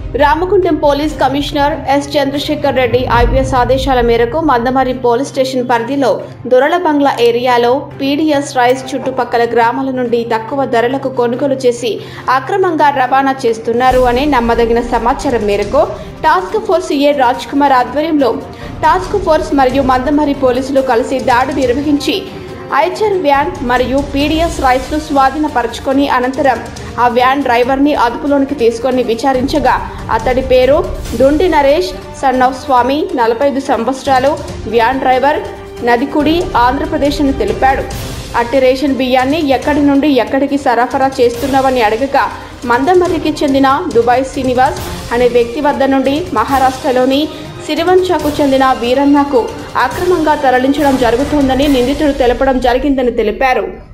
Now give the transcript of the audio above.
Ramagundam police commissioner S Chandrasekhar Reddy I P S ఆదేశాల మేరకు Mandamarri police station పరిధిలో దొరల బంగ్లా ఏరియాలో పీడీఎస్ రైస్ చుట్టుపక్కల గ్రామాల నుండి తక్కువ ధరలకు కొనుగోలు చేసి అక్రమంగా రవాణా చేస్తున్నారు అనే నమ్మదగిన సమాచారం మేరకు task force A Raj Kumar ఆధ్వర్యంలో టాస్క్ ఫోర్స్ మరియు మందమరి పోలీసులు కలిసి దాడి నిర్వహించి ఐచర్ వ్యాన్ మరియు పీడిఎస్ రైస్ను స్వాధీనపరచుకొని అనంతరం ఆ వ్యాన్ డ్రైవర్ని అదుపులోనికి తీసుకొని విచారించగా అతడి పేరు దుండి నరేష్ సన్ ఆఫ్ స్వామి నలభై ఐదు సంవత్సరాలు వ్యాన్ డ్రైవర్ నదికుడి ఆంధ్రప్రదేశ్ అని తెలిపాడు అట్టి రేషన్ బియ్యాన్ని ఎక్కడి నుండి ఎక్కడికి సరఫరా చేస్తున్నావని అడగగా మందమర్రికి చెందిన దుబాయ్ శ్రీనివాస్ అనే వ్యక్తి వద్ద నుండి మహారాష్ట్రలోని సిరివంచకు చెందిన వీరన్నకు అక్రమంగా తరలించడం జరుగుతోందని నిందితుడు తెలపడం జరిగిందని తెలిపారు